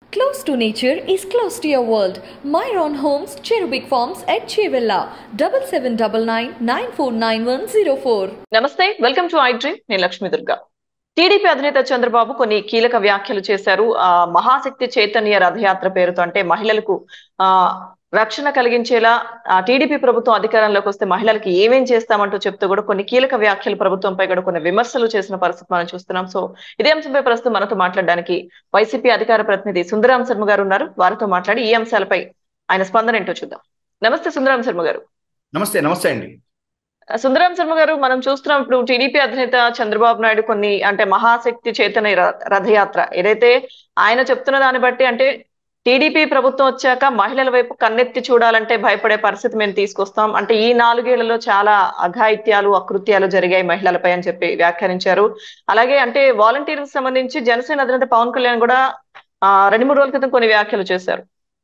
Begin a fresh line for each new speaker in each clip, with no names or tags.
Close to nature is close to your world. Myron Homes, Cherubic Farms at Chevilla, double seven double nine nine four nine one zero four.
నమస్తే welcome to I dream నేను Lakshmi Durga TDP అధినేత చంద్రబాబు కొన్ని కీలక వ్యాఖ్యలు చేశారు ఆ మహాశక్తి చైతన్య రథయాత్ర పేరుతో అంటే మహిళలకు ఆ రక్షణ కలిగించేలా ఆ టీడీపీ ప్రభుత్వం అధికారంలోకి వస్తే మహిళలకి ఏమేం చేస్తామంటూ చెప్తూ కూడా కొన్ని కీలక వ్యాఖ్యలు ప్రభుత్వంపై కూడా కొన్ని విమర్శలు చేసిన పరిస్థితి మనం చూస్తున్నాం సో ఇదే అంశంపై ప్రస్తుతం మనతో మాట్లాడడానికి వైసీపీ అధికార ప్రతినిధి సుందరాం శర్మ గారు ఉన్నారు వారితో మాట్లాడి ఈ అంశాలపై ఆయన స్పందన ఏంటో చూద్దాం నమస్తే సుందరాం శర్మ గారు
నమస్తే నమస్తే అండి
సుందరాం శర్మ గారు మనం చూస్తున్నాం ఇప్పుడు టీడీపీ అధినేత చంద్రబాబు నాయుడు కొన్ని అంటే మహాశక్తి చైతన్య ర- రథయాత్ర ఏదైతే ఆయన చెప్తున్న దాన్ని బట్టి అంటే టీడీపీ ప్రభుత్వం వచ్చాక మహిళల వైపు కన్నెత్తి చూడాలంటే భయపడే పరిస్థితి మేము తీసుకొస్తాం అంటే ఈ నాలుగేళ్లలో చాలా అఘాయిత్యాలు అకృత్యాలు జరిగాయి మహిళలపై అని చెప్పి వ్యాఖ్యానించారు అలాగే అంటే వాలంటీర్ సంబంధించి జనసేన అధినేత పవన్ కళ్యాణ్ కూడా ఆ రెండు మూడు రోజుల క్రితం కొన్ని వ్యాఖ్యలు చేశారు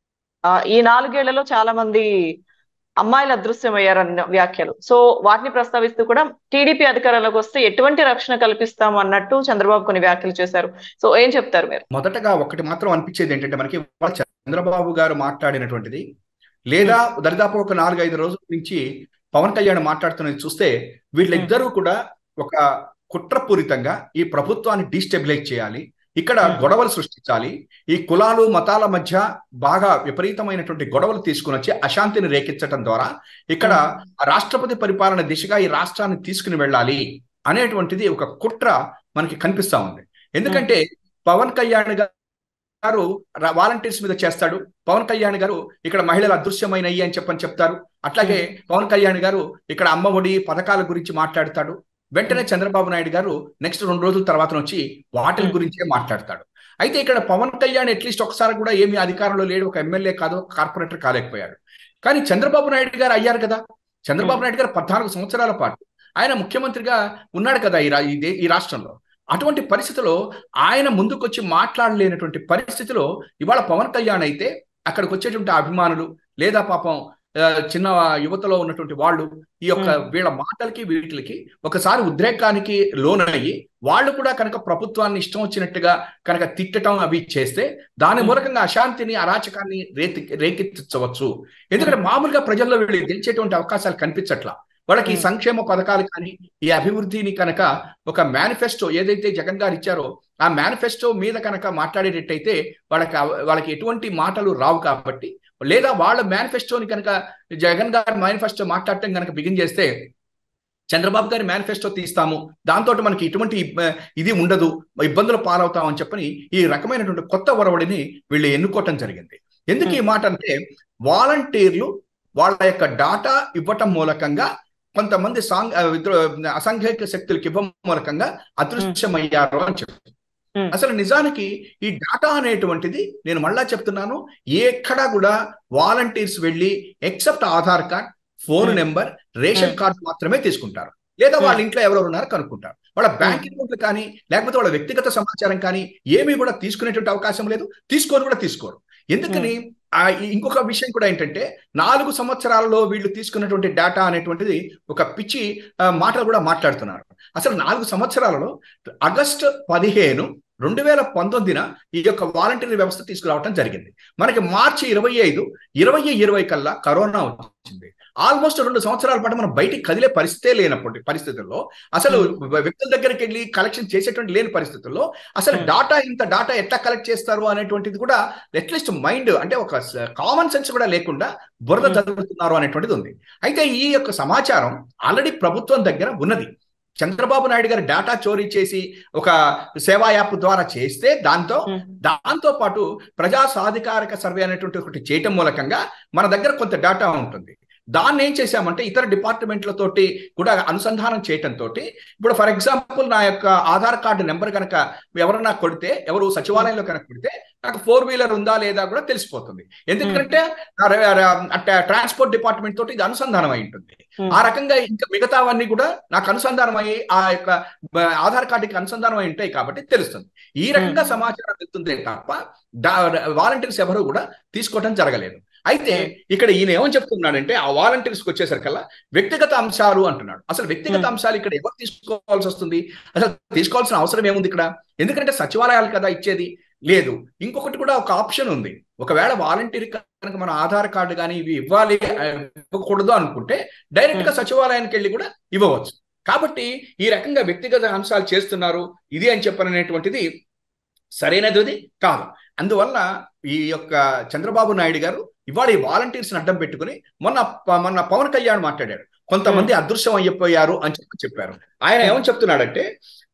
ఆ ఈ నాలుగేళ్లలో చాలా మంది అమ్మాయిలు అదృశ్యమయ్యారన్న వ్యాఖ్యలు సో వాటిని ప్రస్తావిస్తూ కూడా టీడీపీ అధికారంలోకి వస్తే ఎటువంటి రక్షణ కల్పిస్తాం అన్నట్టు చంద్రబాబు కొన్ని వ్యాఖ్యలు చేశారు సో ఏం చెప్తారు మీరు
మొదటగా ఒకటి మాత్రం అనిపించేది ఏంటంటే మనకి ఇవాళ చంద్రబాబు గారు మాట్లాడినటువంటిది లేదా దరిదాపు ఒక నాలుగైదు రోజుల నుంచి పవన్ కళ్యాణ్ మాట్లాడుతున్నది చూస్తే వీళ్ళిద్దరూ కూడా ఒక కుట్రపూరితంగా ఈ ప్రభుత్వాన్ని డిస్టెబిలైజ్ చేయాలి ఇక్కడ
Hmm.
గొడవలు సృష్టించాలి ఈ కులాలు మతాల మధ్య బాగా విపరీతమైనటువంటి గొడవలు తీసుకుని వచ్చి అశాంతిని రేకెత్తడం ద్వారా ఇక్కడ రాష్ట్రపతి పరిపాలన దిశగా ఈ రాష్ట్రాన్ని తీసుకుని వెళ్ళాలి అనేటువంటిది ఒక కుట్ర మనకి కనిపిస్తా ఉంది ఎందుకంటే పవన్ కళ్యాణ్ గారు వాలంటీర్స్ మీద చేస్తాడు పవన్ కళ్యాణ్ గారు ఇక్కడ మహిళలు అదృశ్యమైనవి అని చెప్పని చెప్తారు అట్లాగే పవన్ కళ్యాణ్ గారు ఇక్కడ అమ్మఒడి పథకాల గురించి మాట్లాడతాడు వెంటనే చంద్రబాబు నాయుడు గారు నెక్స్ట్ రెండు రోజుల తర్వాత వచ్చి వాటి
Hmm.
గురించే మాట్లాడతాడు అయితే ఇక్కడ పవన్ కళ్యాణ్ అట్లీస్ట్ ఒకసారి కూడా ఏమీ అధికారంలో లేడు ఒక ఎమ్మెల్యే కాదు ఒక కార్పొరేటర్ కాలేకపోయాడు కానీ చంద్రబాబు నాయుడు గారు అయ్యారు కదా చంద్రబాబు నాయుడు గారు పద్నాలుగు సంవత్సరాల పాటు ఆయన ముఖ్యమంత్రిగా ఉన్నాడు కదా ఈ రా- ఈ దే- ఈ రాష్ట్రంలో అటువంటి పరిస్థితిలో ఆయన ముందుకొచ్చి మాట్లాడలేనటువంటి పరిస్థితిలో ఇవాళ పవన్ కళ్యాణ్ అయితే అక్కడికి వచ్చేటువంటి అభిమానులు లేదా పాపం ఆ, చిన్న యువతలో ఉన్నటువంటి వాళ్ళు ఈ యొక్క
Hmm.
వీళ్ళ మాటలకి వీటికి ఒకసారి ఉద్రేకానికి లోనయ్యి వాళ్ళు కూడా కనుక ప్రభుత్వాన్ని ఇష్టం వచ్చినట్టుగా కనుక తిట్టడం అవి చేస్తే దాని
Hmm.
మూలకంగా అశాంతిని అరాచకాన్ని రేతి రేకెత్తించవచ్చు ఎందుకంటే మామూలుగా ప్రజల్లో వీళ్ళు గెలిచేటువంటి అవకాశాలు కనిపించట్లా వాళ్ళకి ఈ
Hmm.
సంక్షేమ పథకాలు కానీ ఈ అభివృద్ధిని కనుక ఒక మేనిఫెస్టో ఏదైతే జగన్ గారు ఇచ్చారో ఆ మేనిఫెస్టో మీద కనుక మాట్లాడేటట్టయితే వాళ్ళకి అవ- వాళ్ళకి ఎటువంటి మాటలు రావు కాబట్టి లేదా వాళ్ళ మేనిఫెస్టోని కనుక జగన్ గారి మేనిఫెస్టో మాట్లాడటం కనుక బిగిన్ చేస్తే చంద్రబాబు గారి మేనిఫెస్టో తీస్తాము దాంతో మనకి ఇటువంటి ఇబ్బ- ఇది ఉండదు ఇబ్బందులు పాలవుతాం అని చెప్పని ఈ రకమైనటువంటి కొత్త ఒరవడిని వీళ్ళు ఎన్నుకోవటం జరిగింది ఎందుకు ఈ మాట అంటే వాలంటీర్లు వాళ్ళ యొక్క డాటా ఇవ్వటం మూలకంగా కొంతమంది సాంగ్ ఆ, విద్రో- అసంఘిక శక్తులకు ఇవ్వడం మూలకంగా అదృశ్యమయ్యారు అని చెప్పి
Hmm.
అసలు నిజానికి ఈ డాటా అనేటువంటిది నేను మళ్ళా చెప్తున్నాను ఎక్కడా కూడా వాలంటీర్స్ వెళ్ళి except Aadhaar card phone
Hmm.
Number ration
Hmm.
Card మాత్రమే తీసుకుంటారు లేదా వాళ్ళ
Hmm.
ఇంట్లో ఎవరెవరు ఉన్నారో కనుక్కుంటారు వాళ్ళ బ్యాంక్ అకౌంట్లు కానీ లేకపోతే వాళ్ళ వ్యక్తిగత సమాచారం కానీ ఏమీ కూడా తీసుకునేటువంటి అవకాశం లేదు తీసుకొని కూడా తీసుకోరు ఎందుకని ఆ ఈ- ఇంకొక విషయం కూడా ఏంటంటే నాలుగు సంవత్సరాలలో వీళ్ళు తీసుకున్నటువంటి డేటా అనేటువంటిది ఒక పిచ్చి ఆ, మాటలు కూడా మాట్లాడుతున్నారు అసలు నాలుగు సంవత్సరాలలో ఆగస్టు పదిహేను రెండు వేల పంతొమ్మిదిన ఈ యొక్క వాలంటీర్ వ్యవస్థ తీసుకురావటం జరిగింది మనకి మార్చి ఇరవై ఐదు ఇరవై ఇరవై కల్లా కరోనా వచ్చింది ఆల్మోస్ట్ రెండు సంవత్సరాల పాటు మనం బయటికి కదిలే పరిస్థితే లేనప్పటి పరిస్థితుల్లో అసలు వ్యక్తుల దగ్గరికి వెళ్ళి కలెక్షన్ చేసేటువంటి లేని పరిస్థితుల్లో అసలు
Hmm.
డాటా ఇంత డాటా ఎట్లా కలెక్ట్ చేస్తారు అనేటువంటిది కూడా అట్లీస్ట్ మైండ్ అంటే ఒక కామన్ సెన్స్ కూడా లేకుండా బురద
Hmm.
చదువుతున్నారు అనేటువంటిది ఉంది అయితే ఈ యొక్క సమాచారం ఆల్రెడీ ప్రభుత్వం దగ్గర ఉన్నది చంద్రబాబు నాయుడు గారు డేటా చోరీ చేసి ఒక సేవా యాప్ ద్వారా చేస్తే దాంతో
Hmm.
దాంతో పాటు ప్రజా సాధికారిక సర్వే అనేటువంటి ఒకటి చేయటం మూలకంగా మన దగ్గర కొంత డేటా ఉంటుంది దాన్ని ఏం చేశామంటే ఇతర డిపార్ట్మెంట్లతోటి కూడా అనుసంధానం చేయటం తోటి ఇప్పుడు ఫర్ ఎగ్జాంపుల్ నా యొక్క ఆధార్ కార్డు నెంబర్ కనుక ఎవరన్నా కొడితే ఎవరు సచివాలయంలో కనుక కొడితే నాకు ఫోర్ వీలర్ ఉందా లేదా కూడా తెలిసిపోతుంది ఎందుకంటే ట్రాన్స్పోర్ట్ డిపార్ట్మెంట్ తోటి ఇది అనుసంధానం అయి ఉంటుంది
Hmm.
ఆ రకంగా ఇంకా మిగతావన్నీ కూడా నాకు అనుసంధానం అయ్యి ఆ యొక్క బ- ఆధార్ కార్డుకి అనుసంధానం అయి ఉంటాయి కాబట్టి తెలుస్తుంది ఈ రకంగా సమాచారం వెళ్తుంది తప్ప వాలంటీర్స్ ఎవరు కూడా తీసుకోవడం జరగలేదు అయితే ఇక్కడ ఈయన ఏమని చెప్తున్నాడంటే ఆ వాలంటీర్స్ కి వచ్చేసరికల్లా వ్యక్తిగత అంశాలు అంటున్నాడు అసలు వ్యక్తిగత
Hmm.
అంశాలు ఇక్కడ ఎవరు తీసుకోవాల్సి వస్తుంది అసలు తీసుకోవాల్సిన అవసరం ఏముంది ఇక్కడ ఎందుకంటే సచివాలయాలు కదా ఇచ్చేది లేదు ఇంకొకటి కూడా ఒక ఆప్షన్ ఉంది ఒకవేళ వాలంటీర్ కనుక మన ఆధార్ కార్డు కానీ ఇవి ఇవ్వాలి ఆ, ఇవ్వకూడదు అనుకుంటే డైరెక్ట్ గా సచివాలయానికి వెళ్ళి కూడా ఇవ్వవచ్చు కాబట్టి ఈ రకంగా వ్యక్తిగత అంశాలు చేస్తున్నారు ఇది అని చెప్పననేటువంటిది సరైనది కాదు అందువల్ల ఈ యొక్క చంద్రబాబు నాయుడు గారు ఇవాళ ఈ వాలంటీర్స్ అడ్డం పెట్టుకుని మొన్న ప- మొన్న పవన్ కళ్యాణ్ మాట్లాడారు కొంతమంది అదృశ్యం అయిపోయారు అని చెప్పి చెప్పారు ఆయన ఏమని చెప్తున్నాడంటే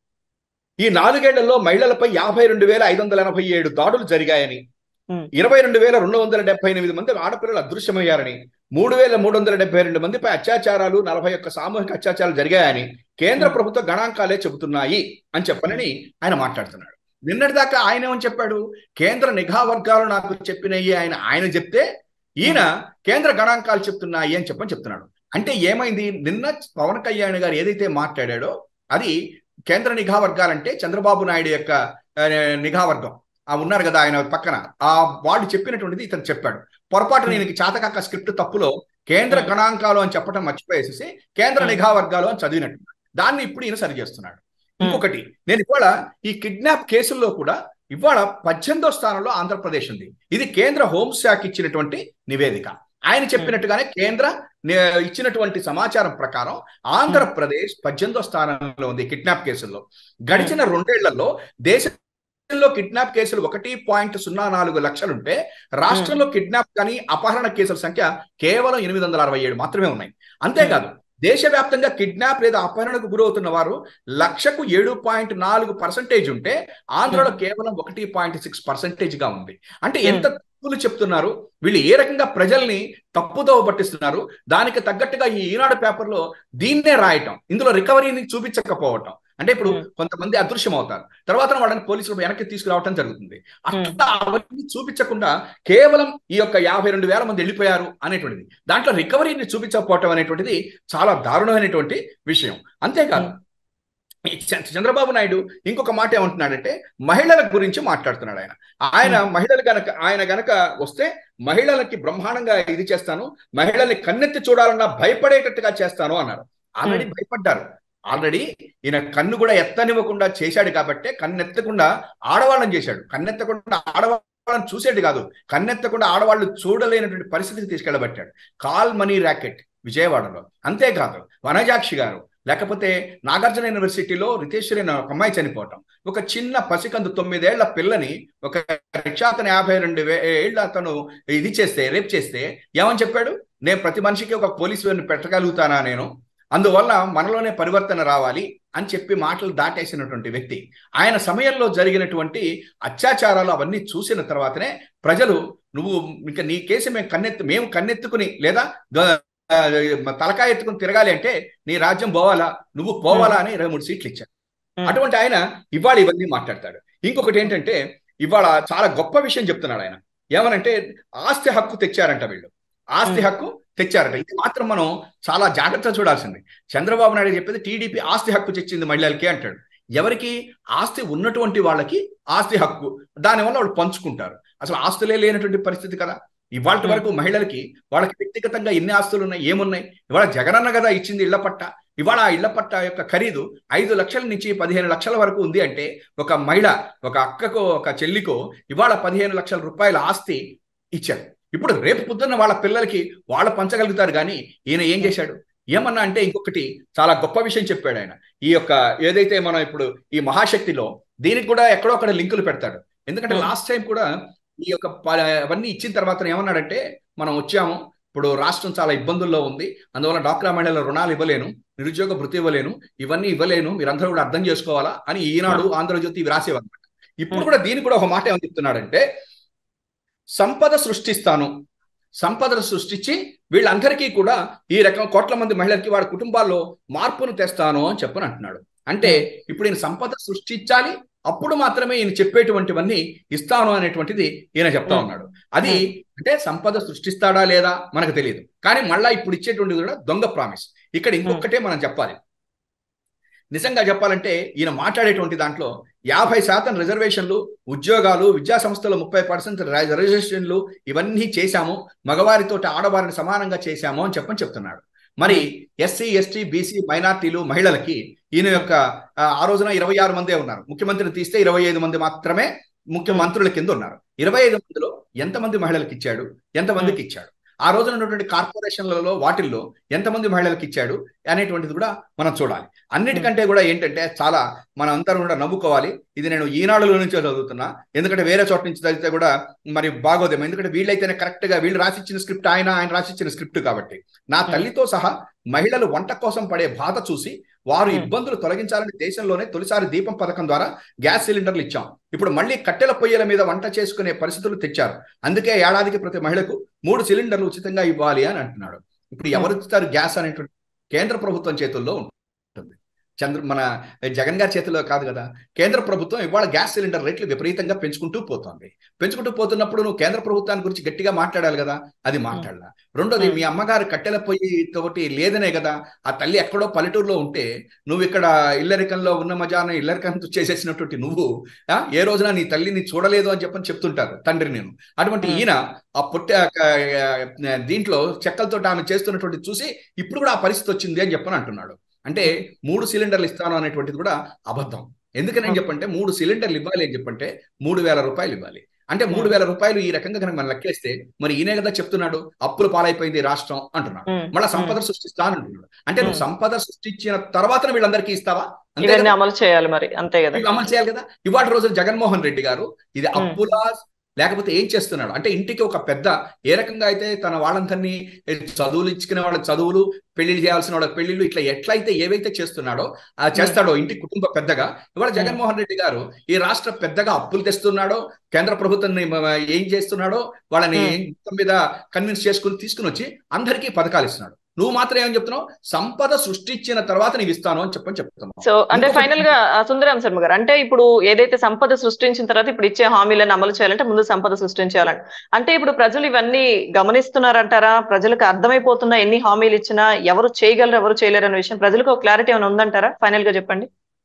ఈ నాలుగేళ్లలో మహిళలపై యాభై రెండు వేల ఐదు వందల ఎనభై ఏడు దాడులు జరిగాయని
Hmm.
ఇరవై రెండు వేల రెండు వందల డెబ్బై ఎనిమిది మంది ఆడపిల్లలు అదృశ్యమయ్యారని మూడు వేల మూడు వందల డెబ్బై రెండు మందిపై అత్యాచారాలు నలభై ఒక్క సామూహిక అత్యాచారాలు జరిగాయని కేంద్ర
Hmm.
ప్రభుత్వ గణాంకాలే చెబుతున్నాయి అని చెప్పనని ఆయన మాట్లాడుతున్నాడు నిన్నటిదాకా ఆయన ఏమని చెప్పాడు కేంద్ర నిఘా వర్గాలు నాకు చెప్పినవి ఆయన ఆయన చెప్తే ఈయన కేంద్ర గణాంకాలు చెప్తున్నాయి అని చెప్పని చెప్తున్నాడు అంటే ఏమైంది నిన్న పవన్ కళ్యాణ్ గారు ఏదైతే మాట్లాడాడో అది కేంద్ర నిఘా వర్గాలంటే చంద్రబాబు నాయుడు యొక్క ఆ, నిఘా వర్గం ఆ ఉన్నారు కదా ఆయన పక్కన ఆ వాళ్ళు చెప్పినటువంటిది ఇతను చెప్పాడు పొరపాటు నేను చాతకాక స్క్రిప్ట్ తప్పులో కేంద్ర
Hmm.
గణాంకాలు అని చెప్పడం మర్చిపోయేసేసి కేంద్ర
Hmm.
నిఘా వర్గాలు అని చదివినట్టు దాన్ని ఇప్పుడు ఈయన సరి చేస్తున్నాడు ఇంకొకటి నేను ఇవాళ ఈ కిడ్నాప్ కేసుల్లో కూడా ఇవాళ పద్దెనిమిదో స్థానంలో ఆంధ్రప్రదేశ్ ఉంది ఇది కేంద్ర హోంశాఖ ఇచ్చినటువంటి నివేదిక ఆయన చెప్పినట్టుగానే కేంద్ర ని- ఇచ్చినటువంటి సమాచారం ప్రకారం ఆంధ్రప్రదేశ్ పద్దెనిమిదో స్థానంలో ఉంది కిడ్నాప్ కేసుల్లో గడిచిన రెండేళ్లలో దేశంలో కిడ్నాప్ కేసులు ఒకటి పాయింట్ సున్నా నాలుగు లక్షలుంటే రాష్ట్రంలో కిడ్నాప్ కానీ అపహరణ కేసుల సంఖ్య కేవలం ఎనిమిది వందల అరవై ఏడు మాత్రమే ఉన్నాయి అంతేకాదు దేశవ్యాప్తంగా కిడ్నాప్ లేదా అపహరణకు గురవుతున్న వారు లక్షకు ఏడు పాయింట్ నాలుగు పర్సెంటేజ్ ఉంటే ఆంధ్రలో కేవలం ఒకటి పాయింట్ సిక్స్ పర్సెంటేజ్ గా ఉంది అంటే ఎంత తప్పులు చెప్తున్నారు వీళ్ళు ఏ రకంగా ప్రజల్ని తప్పుదోవ పట్టిస్తున్నారు దానికి తగ్గట్టుగా ఈ ఈనాడు పేపర్లో దీన్నే రాయటం ఇందులో రికవరీని చూపించకపోవటం అంటే ఇప్పుడు
Hmm.
కొంతమంది అదృశ్యం అవుతారు తర్వాత వాళ్ళని పోలీసులు వెనక్కి తీసుకురావటం జరుగుతుంది అట్లా అవన్నీ చూపించకుండా కేవలం ఈ యొక్క యాభై రెండు వేల మంది వెళ్ళిపోయారు అనేటువంటిది దాంట్లో రికవరీని చూపించకపోవటం అనేటువంటిది చాలా దారుణమైనటువంటి విషయం అంతేకాదు ఈ చ- చంద్రబాబు నాయుడు ఇంకొక మాట ఏమంటున్నాడంటే మహిళల గురించి మాట్లాడుతున్నాడు ఆయన ఆయన మహిళలు గనక ఆయన గనక వస్తే మహిళలకి బ్రహ్మాండంగా ఇది చేస్తాను మహిళల్ని కన్నెత్తి చూడాలన్నా భయపడేటట్టుగా చేస్తాను అన్నారు ఆల్రెడీ భయపడ్డారు ఆల్రెడీ ఈయన కన్ను కూడా ఎత్తనివ్వకుండా చేశాడు కాబట్టే కన్నెత్తకుండా ఆడవాళ్ళని చేశాడు కన్నెత్తకుండా ఆడవాళ్ళని చూసేది కాదు కన్నెత్తకుండా ఆడవాళ్ళు చూడలేనటువంటి పరిస్థితికి తీసుకెళ్ళబట్టాడు కాల్ మనీ ర్యాకెట్ విజయవాడలో అంతేకాదు వనజాక్షి గారు లేకపోతే నాగార్జున యూనివర్సిటీలో రితేశ్వరి అనే ఒక అమ్మాయి చనిపోవటం ఒక చిన్న పసికందు తొమ్మిదేళ్ల పిల్లని ఒక రిక్షా అతను యాభై రెండు వే- ఏళ్ళ అతను ఇది చేస్తే రేప్ చేస్తే ఏమని చెప్పాడు నేను ప్రతి మనిషికి ఒక పోలీసు వారిని పెట్టగలుగుతానా నేను అందువల్ల మనలోనే పరివర్తన రావాలి అని చెప్పి మాటలు దాటేసినటువంటి వ్యక్తి ఆయన సమయంలో జరిగినటువంటి అత్యాచారాలు అవన్నీ చూసిన తర్వాతనే ప్రజలు నువ్వు ఇంకా నీ కేసు మేము కన్నెత్తు మేము కన్నెత్తుకుని లేదా ద- ఆ, తలకాయ ఎత్తుకుని తిరగాలి అంటే నీ రాజ్యం పోవాలా నువ్వు పోవాలా అని ఇరవై మూడు సీట్లు ఇచ్చారు
Hmm.
అటువంటి ఆయన ఇవాళ ఇవన్నీ మాట్లాడతాడు ఇంకొకటి ఏంటంటే ఇవాళ చాలా గొప్ప విషయం చెప్తున్నాడు ఆయన ఏమనంటే ఆస్తి హక్కు తెచ్చారంట వీళ్ళు ఆస్తి
Hmm.
హక్కు తెచ్చారట ఇది మాత్రం మనం చాలా జాగ్రత్త చూడాల్సింది చంద్రబాబు నాయుడు చెప్పేది టీడీపీ ఆస్తి హక్కు తెచ్చింది మహిళలకి అంటాడు ఎవరికి ఆస్తి ఉన్నటువంటి వాళ్ళకి ఆస్తి హక్కు దానివల్ల వాళ్ళు పంచుకుంటారు అసలు ఆస్తులే లేనటువంటి పరిస్థితి కదా ఇవాళ
Hmm.
వరకు మహిళలకి వాళ్ళకి వ్యక్తిగతంగా ఎన్ని ఆస్తులు ఉన్నాయి ఏమున్నాయి ఇవాళ జగనన్న కదా ఇచ్చింది ఇళ్ల పట్ట ఇవాళ ఆ ఇళ్ల పట్ట యొక్క ఖరీదు ఐదు లక్షల నుంచి పదిహేను లక్షల వరకు ఉంది అంటే ఒక మహిళ ఒక అక్కకో ఒక చెల్లికో ఇవాళ పదిహేను లక్షల రూపాయల ఆస్తి ఇచ్చారు ఇప్పుడు రేపు పొద్దున్న వాళ్ళ పిల్లలకి వాళ్ళు పంచగలుగుతారు కానీ ఈయన ఏం చేశాడు ఏమన్నా అంటే ఇంకొకటి చాలా గొప్ప విషయం చెప్పాడు ఆయన ఈ యొక్క ఏదైతే మనం ఇప్పుడు ఈ మహాశక్తిలో దీనికి కూడా ఎక్కడో అక్కడ లింకులు పెడతాడు ఎందుకంటే
Hmm.
లాస్ట్ టైం కూడా ఈ యొక్క ప- అవన్నీ ఇచ్చిన తర్వాత ఏమన్నాడంటే మనం వచ్చాము ఇప్పుడు రాష్ట్రం చాలా ఇబ్బందుల్లో ఉంది అందువల్ల డాక్రా మహిళల రుణాలు ఇవ్వలేను నిరుద్యోగ భృతి ఇవ్వలేను ఇవన్నీ ఇవ్వలేను మీరందరూ కూడా అర్థం చేసుకోవాలా అని ఈనాడు ఆంధ్రజ్యోతి ఇవి రాసేవన్నమాట ఇప్పుడు కూడా దీనికి కూడా ఒక మాట ఏమని చెప్తున్నాడంటే సంపద సృష్టిస్తాను సంపదను సృష్టించి వీళ్ళందరికీ కూడా ఈ రకం కోట్ల మంది మహిళలకి వాడి కుటుంబాల్లో మార్పును తెస్తాను అని చెప్పని అంటున్నాడు అంటే ఇప్పుడు ఈయన సంపద సృష్టించాలి అప్పుడు మాత్రమే ఈయన చెప్పేటువంటివన్నీ ఇస్తాను అనేటువంటిది ఈయన చెప్తా ఉన్నాడు అది అంటే సంపద సృష్టిస్తాడా లేదా మనకు తెలియదు కానీ మళ్ళా ఇప్పుడు ఇచ్చేటువంటిది కూడా దొంగ ప్రామిస్ ఇక్కడ ఇంకొకటే మనం చెప్పాలి నిజంగా చెప్పాలంటే ఈయన మాట్లాడేటువంటి దాంట్లో యాభై శాతం రిజర్వేషన్లు ఉద్యోగాలు విద్యా సంస్థలు ముప్పై పర్సెంట్ రిజర్వేషన్లు ఇవన్నీ చేశాము మగవారితో ఆడవారిని సమానంగా చేశాము అని చెప్పని చెప్తున్నాడు మరి ఎస్సీ ఎస్టీ బీసీ మైనార్టీలు మహిళలకి ఈయన యొక్క ఆ, ఆ రోజున ఇరవై ఆరు మందే ఉన్నారు ముఖ్యమంత్రిని తీస్తే ఇరవై ఐదు మంది మాత్రమే ముఖ్యమంత్రుల కింద ఉన్నారు ఇరవై ఐదు మందిలో ఎంతమంది మహిళలకు ఇచ్చాడు ఎంతమందికి ఇచ్చాడు ఆ రోజున ఉన్నటువంటి కార్పొరేషన్లలో వాటిల్లో ఎంతమంది మహిళలకు ఇచ్చాడు అనేటువంటిది కూడా మనం చూడాలి అన్నిటికంటే కూడా ఏంటంటే చాలా మనం అందరం కూడా నవ్వుకోవాలి ఇది నేను ఈనాడులో నుంచే చదువుతున్నా ఎందుకంటే వేరే చోట నుంచి చదివితే కూడా మరి బాగోదేమో ఎందుకంటే వీళ్ళైతేనే కరెక్ట్ గా వీళ్ళు రాసిచ్చిన స్క్రిప్ట్ ఆయన ఆయన రాసిచ్చిన స్క్రిప్ట్ కాబట్టి నా తల్లితో సహా మహిళలు వంట కోసం పడే బాధ చూసి వారు ఇబ్బందులు తొలగించాలని దేశంలోనే తొలిసారి దీపం పథకం ద్వారా గ్యాస్ సిలిండర్లు ఇచ్చాం ఇప్పుడు మళ్ళీ కట్టెల పొయ్యిల మీద వంట చేసుకునే పరిస్థితులు తెచ్చారు అందుకే ఏడాదికి ప్రతి మహిళకు మూడు సిలిండర్లు ఉచితంగా ఇవ్వాలి అని అంటున్నాడు ఇప్పుడు ఎవరు ఇస్తారు గ్యాస్ అనేటువంటి కేంద్ర ప్రభుత్వం చేతుల్లో ఉంటుంది చంద్ర మన జగన్ గారి చేతిలో కాదు కదా కేంద్ర ప్రభుత్వం ఇవాళ గ్యాస్ సిలిండర్ రేట్లు విపరీతంగా పెంచుకుంటూ పోతోంది పెంచుకుంటూ పోతున్నప్పుడు నువ్వు కేంద్ర ప్రభుత్వాన్ని గురించి గట్టిగా మాట్లాడాలి కదా అది మాట్లాడాల రెండోది మీ అమ్మగారు కట్టెల పొయ్యి తోటి లేదనే కదా ఆ తల్లి ఎక్కడో పల్లెటూరులో ఉంటే నువ్వు ఇక్కడ ఇల్లరికంలో ఉన్న మజాను ఇల్లరికం చేసేసినటువంటి నువ్వు ఏ రోజున నీ తల్లిని చూడలేదు అని చెప్పని చెప్తుంటారు తండ్రి నేను అటువంటి ఈయన ఆ పుట్ట దీంట్లో చెక్కలతో ఆమె చేస్తున్నటువంటి చూసి ఇప్పుడు కూడా ఆ పరిస్థితి వచ్చింది అని చెప్పని అంటున్నాడు అంటే మూడు సిలిండర్లు ఇస్తాను అనేటువంటిది కూడా అబద్ధం ఎందుకని నేను చెప్పంటే మూడు సిలిండర్లు ఇవ్వాలి అని చెప్పంటే మూడు వేల రూపాయలు ఇవ్వాలి అంటే మూడు వేల రూపాయలు ఈ రకంగా కనుక మనం లెక్కేస్తే మరి ఈయనే కదా చెప్తున్నాడు అప్పులు పాలైపోయింది రాష్ట్రం అంటున్నాడు మళ్ళీ సంపద సృష్టిస్తాను అంటున్నాడు అంటే నువ్వు సంపద సృష్టించిన తర్వాత వీళ్ళందరికీ ఇస్తావా
ఇవన్నీ అమలు చేయాలి మరి అంతే కదా
అమలు చేయాలి కదా ఇవాళ రోజు జగన్మోహన్ రెడ్డి గారు ఇది అప్పుల లేకపోతే ఏం చేస్తున్నాడు అంటే ఇంటికి ఒక పెద్ద ఏ రకంగా అయితే తన వాళ్ళందరినీ చదువులు ఇచ్చుకునే వాళ్ళకి చదువులు పెళ్లిళ్ళు చేయాల్సిన వాళ్ళకి పెళ్లిళ్ళు ఇట్లా ఎట్లయితే ఏవైతే చేస్తున్నాడో ఆ చేస్తాడో ఇంటి కుటుంబ పెద్దగా ఇవాళ జగన్మోహన్ రెడ్డి గారు ఈ రాష్ట్ర పెద్దగా అప్పులు తెస్తున్నాడో కేంద్ర ప్రభుత్వాన్ని ఏం చేస్తున్నాడో వాళ్ళని మొత్తం మీద కన్విన్స్ చేసుకుని తీసుకుని వచ్చి అందరికీ పథకాలు ఇస్తున్నాడు నువ్వు మాత్రం ఏమని చెప్తున్నావు సంపద సృష్టించిన తర్వాత నీకు ఇస్తాను అని చెప్పని చెప్తున్నావు
సో అంటే ఫైనల్ గా సుందరం శర్మ గారు అంటే ఇప్పుడు ఏదైతే సంపద సృష్టించిన తర్వాత ఇప్పుడు ఇచ్చే హామీలను అమలు చేయాలంటే ముందు సంపద సృష్టించాలంటే అంటే ఇప్పుడు ప్రజలు ఇవన్నీ గమనిస్తున్నారంటారా ప్రజలకు అర్థమైపోతున్నా ఎన్ని హామీలు ఇచ్చినా ఎవరు చేయగలరు ఎవరు చేయలేరు అనే విషయం ప్రజలకు ఒక క్లారిటీ ఏమైనా ఉందంటారా ఫైనల్ గా చెప్పండి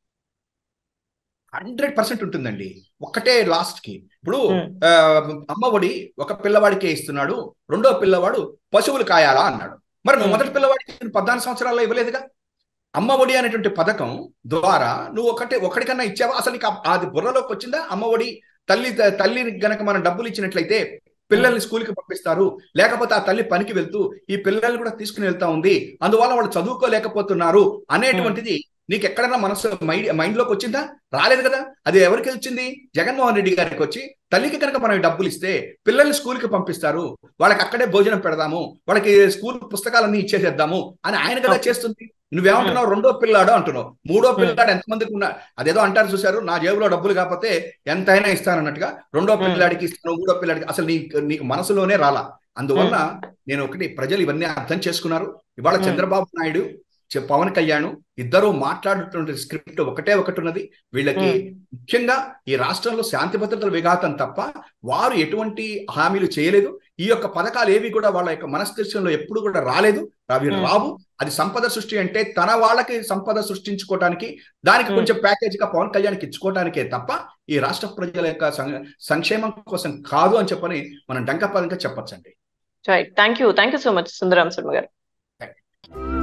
హండ్రెడ్ పర్సెంట్ ఉంటుందండి ఒక్కటే లాస్ట్ కి ఇప్పుడు అమ్మ ఒడి ఒక పిల్లవాడికే ఇస్తున్నాడు రెండో పిల్లవాడు పశువులు కాయాలా అన్నాడు మరి నువ్వు మొదటి పిల్లవాడికి పద్నాలుగు సంవత్సరాల్లో ఇవ్వలేదుగా అమ్మ ఒడి అనేటువంటి పథకం ద్వారా నువ్వు ఒకటే ఒకటికన్నా ఇచ్చావా అసలు నీకు అది బుర్రలోకి వచ్చిందా అమ్మ ఒడి తల్లి తల్లిని గనక మనం డబ్బులు ఇచ్చినట్లయితే పిల్లల్ని స్కూల్కి పంపిస్తారు లేకపోతే ఆ తల్లి పనికి వెళ్తూ ఈ పిల్లల్ని కూడా తీసుకుని వెళ్తా ఉంది అందువల్ల వాళ్ళు చదువుకోలేకపోతున్నారు అనేటువంటిది నీకు ఎక్కడన్నా మనసు మైండ్ మైండ్ లోకి వచ్చిందా రాలేదు కదా అది ఎవరికి వచ్చింది జగన్మోహన్ రెడ్డి గారికి వచ్చి తల్లికి కనుక మనం డబ్బులు ఇస్తే పిల్లల్ని స్కూల్కి పంపిస్తారు వాళ్ళకి అక్కడే భోజనం పెడదాము వాళ్ళకి స్కూల్ పుస్తకాలన్నీ ఇచ్చేసేద్దాము అని ఆయన కదా చేస్తుంది నువ్వేమంటున్నావు రెండో పిల్లాడు అంటున్నావు మూడో పిల్లాడు ఎంతమందికి ఉన్నా అదేదో అంటారు చూసారు నా జేబులో డబ్బులు కాకపోతే ఎంతైనా ఇస్తానన్నట్టుగా రెండో పిల్లాడికి ఇస్తాను మూడో పిల్లాడికి అసలు నీకు నీకు మనసులోనే రాలా అందువల్ల నేను ఒకటి ప్రజలు ఇవన్నీ అర్థం చేసుకున్నారు ఇవాళ చంద్రబాబు నాయుడు పవన్ కళ్యాణ్ ఇద్దరు మాట్లాడుతున్న స్క్రిప్ట్ ఒకటే ఒకటి ఉన్నది వీళ్ళకి ముఖ్యంగా ఈ రాష్ట్రంలో శాంతి భద్రతల విఘాతం తప్ప వారు ఎటువంటి హామీలు చేయలేదు ఈ యొక్క పథకాలు ఏవి కూడా వాళ్ళ యొక్క మనస్తత్వంలో ఎప్పుడు కూడా రాలేదు అవి రావు అది సంపద సృష్టి అంటే తన వాళ్ళకి సంపద సృష్టించుకోవడానికి దానికి కొంచెం ప్యాకేజ్ గా పవన్ కళ్యాణ్కి ఇచ్చుకోవడానికే తప్ప ఈ రాష్ట్ర ప్రజల యొక్క సంక్షేమం కోసం కాదు అని చెప్పని మనం డంకపదంగా చెప్పొచ్చండి
thank you thank you so much Sundaram Sharma గారు